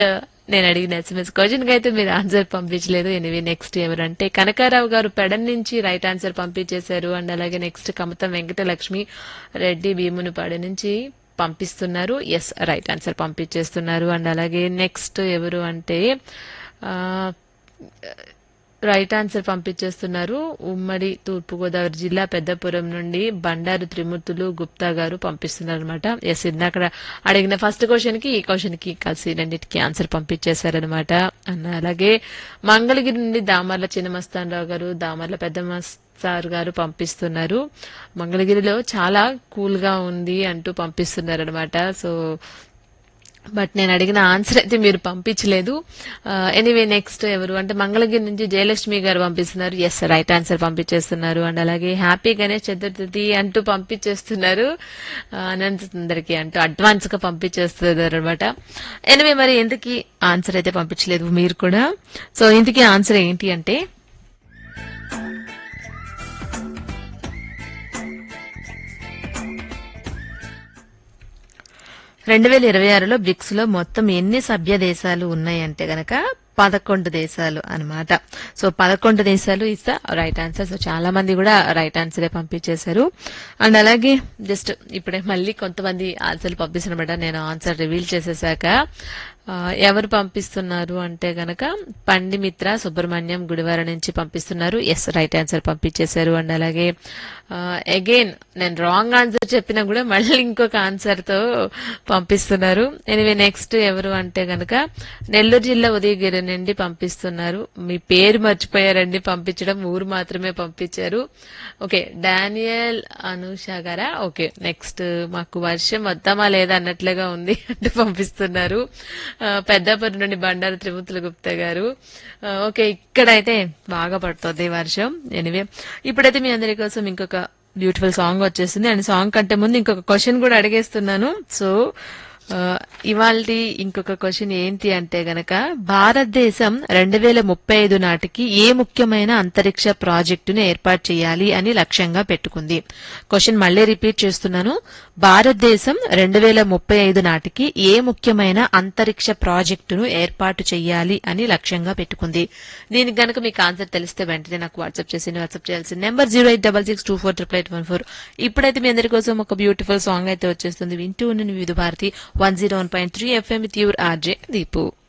నేను అడిగిన SMS question కి అయితే మీరు ఆన్సర్ పంపించలేదు ఎనివే నెక్స్ట్ ఎవరంటే కనకారావు గారు పెడన్ నుంచి రైట్ ఆన్సర్ పంపించేశారు అండ్ అలాగే నెక్స్ట్ కమతం వెంకటలక్ష్మి రెడ్డి భీమునిపాడు నుంచి పంపిస్తున్నారు ఎస్ రైట్ ఆన్సర్ పంపించేస్తున్నారు అండ్ అలాగే నెక్స్ట్ ఎవరు అంటే ఆ, రైట్ ఆన్సర్ పంపించేస్తున్నారు ఉమ్మడి తూర్పుగోదావరి జిల్లా పెద్దపురం నుండి బండారు త్రిమూర్తులు గుప్తా గారు పంపిస్తున్నారు అనమాట ఎస్ ఇందాక అడిగిన ఫస్ట్ క్వశ్చన్ కి ఈ క్వశ్చన్ కి కలిసి రెండింటికి ఆన్సర్ పంపించేశారనమాట అన్న అలాగే మంగళగిరి నుండి దామర్ల చిన్నమస్తాన్ రావు గారు దామర్ల పెద్ద సార్ గారు పంపిస్తున్నారు మంగళగిరిలో చాలా కూల్ గా ఉంది అంటూ పంపిస్తున్నారు అనమాట సో బట్ నేను అడిగిన ఆన్సర్ అయితే మీరు పంపించలేదు ఎనీవే నెక్స్ట్ ఎవరు అంటే మంగళగిరి నుంచి జయలక్ష్మి గారు పంపిస్తున్నారు ఎస్ రైట్ ఆన్సర్ పంపించేస్తున్నారు అండ్ అలాగే హ్యాపీ గణేష్ చతుర్థి అంటూ పంపించేస్తున్నారు ఆ, అనంత సుందరికి అంటూ అడ్వాన్స్ గా పంపించేస్తున్నారు అనమాట ఎనివే మరి ఎందుకు ఆన్సర్ అయితే పంపించలేదు మీరు కూడా సో ఇందుకీ ఆన్సర్ ఏంటి అంటే రెండు వేల ఇరవై ఆరులో బ్రిక్స్ లో మొత్తం ఎన్ని సభ్య దేశాలు ఉన్నాయంటే గనక పదకొండు దేశాలు అన్నమాట సో పదకొండు దేశాలు is the right answer so చాలా మంది కూడా రైట్ ఆన్సరే పంపించేశారు అండ్ అలాగే జస్ట్ ఇప్పుడే మళ్ళీ కొంతమంది ఆన్సర్లు పంపిస్తున్నమాట నేను ఆన్సర్ రివీల్ చేసేసాక ఆ, ఎవరు పంపిస్తున్నారు అంటే గనక పండిమిత్ర సుబ్రహ్మణ్యం గుడివార నుంచి పంపిస్తున్నారు ఎస్ రైట్ ఆన్సర్ పంపించేశారు అండ్ అలాగే అగైన్ నేను రాంగ్ ఆన్సర్ చెప్పినా కూడా మళ్ళీ ఇంకొక ఆన్సర్ తో పంపిస్తున్నారు ఎనివే నెక్స్ట్ ఎవరు అంటే గనక నెల్లూరు జిల్లా ఉదయగిరి నుండి పంపిస్తున్నారు మీ పేరు మర్చిపోయారండి పంపించడం ఊరు మాత్రమే పంపించారు ఓకే డానియల్ అనూష గారా ఓకే నెక్స్ట్ మాకు వర్షం వద్దామా లేదా అన్నట్లుగా ఉంది అంటూ పంపిస్తున్నారు ఆ, పెద్దాపురం నుండి బండారు త్రిమూర్తుల గుప్తా గారు ఆ, ఓకే ఇక్కడైతే బాగా పడుతుంది వర్షం ఎనివే ఇప్పుడైతే మీ అందరి కోసం ఇంకొక బ్యూటిఫుల్ సాంగ్ వచ్చేసింది అండ్ సాంగ్ కంటే ముందు ఇంకొక క్వశ్చన్ కూడా అడిగేస్తున్నాను సో ఇవాళ ఇంకొక క్వశ్చన్ ఏంటి అంటే గనక భారతదేశం రెండు వేల ముప్పై ఐదు నాటికి ఏ ముఖ్యమైన అంతరిక్ష ప్రాజెక్టును ఏర్పాటు చేయాలి అని లక్ష్యంగా పెట్టుకుంది క్వశ్చన్ మళ్ళీ రిపీట్ చేస్తున్నాను భారతదేశం రెండు వేల ముప్పై ఐదు నాటికి ఏ ముఖ్యమైన అంతరిక్ష ప్రాజెక్టును ఏర్పాటు చేయాలి అని లక్ష్యంగా పెట్టుకుంది దీనికి గనక మీకు ఆన్సర్ తెలిస్తే వెంటనే నాకు వాట్సాప్ చేసి వాట్సాప్ చేయాల్సిన number zero eight double six two four triple eight one four ఇప్పుడైతే మీ అందరి కోసం ఒక బ్యూటిఫుల్ సాంగ్ అయితే వచ్చేస్తుంది వింటూ ఉన్న Vividh Bharati one zero one point three FM with your RJ Deepu